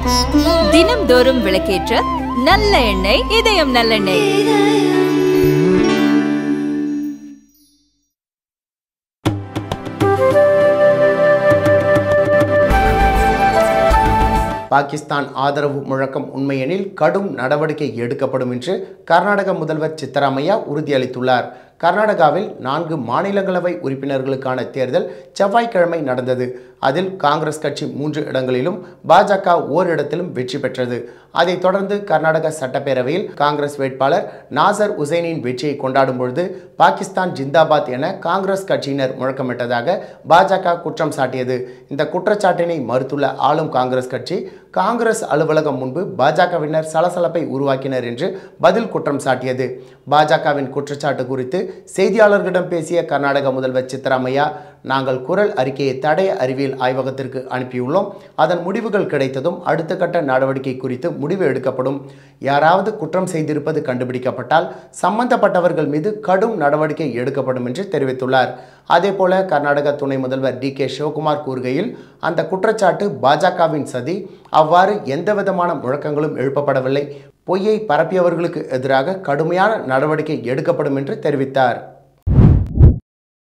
தினம்தோறும் விளக்கேற்ற நல்ல எண்ணெய் இதயம் நல்லெண்ணெய் பாகிஸ்தான் ஆதரவு முழக்கம் உண்மையெனில் கடும் நடவடிக்கை எடுக்கப்படும் என்று கர்நாடக முதல்வர் சித்தராமையா உறுதியளித்துள்ளார் கர்நாடகாவில் நான்கு மாநிலங்களவை உறுப்பினர்களுக்கான தேர்தல் செவ்வாய்க்கிழமை நடந்தது அதில் காங்கிரஸ் கட்சி மூன்று இடங்களிலும் பாஜக ஓரிடத்திலும் வெற்றி பெற்றது அதைத் தொடர்ந்து கர்நாடக சட்டப்பேரவையில் காங்கிரஸ் வேட்பாளர் நாசர் உசைனின் வெற்றியை கொண்டாடும் பொழுது பாகிஸ்தான் ஜிந்தாபாத் என காங்கிரஸ் கட்சியினர் முழக்கமிட்டதாக பாஜக குற்றம் சாட்டியது இந்த குற்றச்சாட்டினை மறுத்துள்ள ஆளும் காங்கிரஸ் கட்சி காங்கிரஸ் அலுவலகம் முன்பு பாஜகவினர் சலசலப்பை உருவாக்கினர் என்று பதில் குற்றம் சாட்டியது பாஜகவின் குற்றச்சாட்டு குறித்து செய்தியாளர்களிடம் பேசிய கர்நாடக முதல்வர் சித்தராமையா நாங்கள் குரல் அறிக்கையை தடய அறிவியல் ஆய்வகத்திற்கு அனுப்பியுள்ளோம் அதன் முடிவுகள் கிடைத்ததும் அடுத்த கட்ட நடவடிக்கை குறித்து முடிவு எடுக்கப்படும் யாராவது குற்றம் செய்திருப்பது கண்டுபிடிக்கப்பட்டால் சம்பந்தப்பட்டவர்கள் மீது கடும் நடவடிக்கை எடுக்கப்படும் என்று தெரிவித்துள்ளார் அதேபோல கர்நாடக துணை முதல்வர் டி கே சிவகுமார் கூறுகையில் அந்த குற்றச்சாட்டு பாஜகவின் சதி அவ்வாறு எந்தவிதமான முழக்கங்களும் எழுப்பப்படவில்லை பொய்யை பரப்பியவர்களுக்கு எதிராக கடுமையான நடவடிக்கை எடுக்கப்படும் என்று தெரிவித்தார்